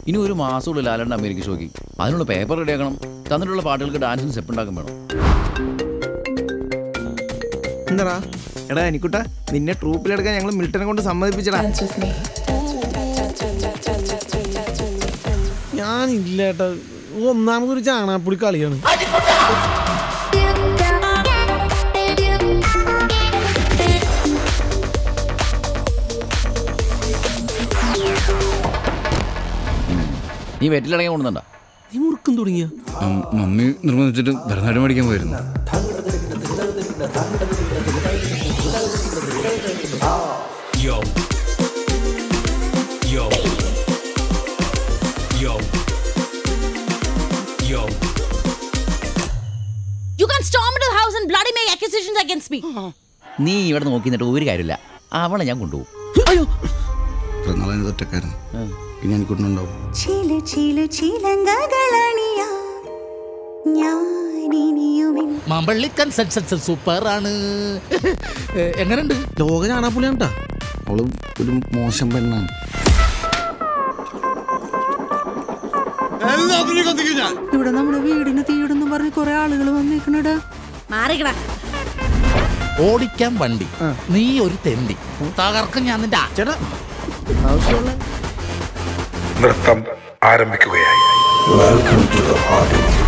ഇനി ഒരു മാസമുള്ള ലാലണ്ണ അമേരിക്ക ഷോയ്ക്ക് അതിനുള്ള പേപ്പർ റെഡിയാക്കണം തന്നിട്ടുള്ള പാട്ടുകൾക്ക് ഡാൻസും സ്റ്റെപ്പ് ഉണ്ടാക്കാൻ വേണം എന്താടാ എടാ എനിക്കുട്ട നിന്നെ ട്രൂപ്പിലെടുക്കാൻ ഞങ്ങൾ മിൽട്ടനെ കൊണ്ട് സമ്മതിപ്പിച്ചടാ ഞാനില്ല ഏട്ടാ ഒന്നാമതൊരു ചാണാപ്പൊടി കളിയാണ് നീ വെറ്റിലടങ്ങി കൊണ്ടുവന്നണ്ട നീ മുറുക്കം തുടങ്ങിയ മമ്മി നിർബന്ധിച്ചിട്ട് ഭരതനാട്യം പഠിക്കാൻ പോയിരുന്നു Yo. Yo. Yo. Yo. You can storm into the house and bloody make accusations against me. നീ ഇവിടെ നോക്കി നിന്നിട്ട് ഒരു കാര്യമില്ല അവളെ ഞാൻ കൊണ്ടുപോകും പിറന്നാളതിന് തൊറ്റക്കാരൻ പിന്നെ എനിക്കുണ്ടാവും ചില ചില ചിലങ്കകളണിയ ഞാനിനിയുമെൻ മാമ്പള്ളിക്കൻ സെൻസൻസ് സൂപ്പറാണ് എങ്ങനെയുണ്ട് ലോക ചാണാപ്പൊളിയാണ് ട്ടാ. അവള് ഒരു മോശം പെണ്ണാണ് ഇവിടെ നമ്മുടെ വീടിന് തീയിടുന്നു പറഞ്ഞ് കുറെ ആളുകൾ വന്നിരിക്കണടാ മാറിക്കടാ ഓടിക്കാൻ വണ്ടി നീ ഒരു തെണ്ടി തകർക്കും ഞാൻ നിന്റെ ആ- ചേട്ടാ ആവശ്യമുള്ള നൃത്തം ആരംഭിക്കുകയായി Welcome to the party.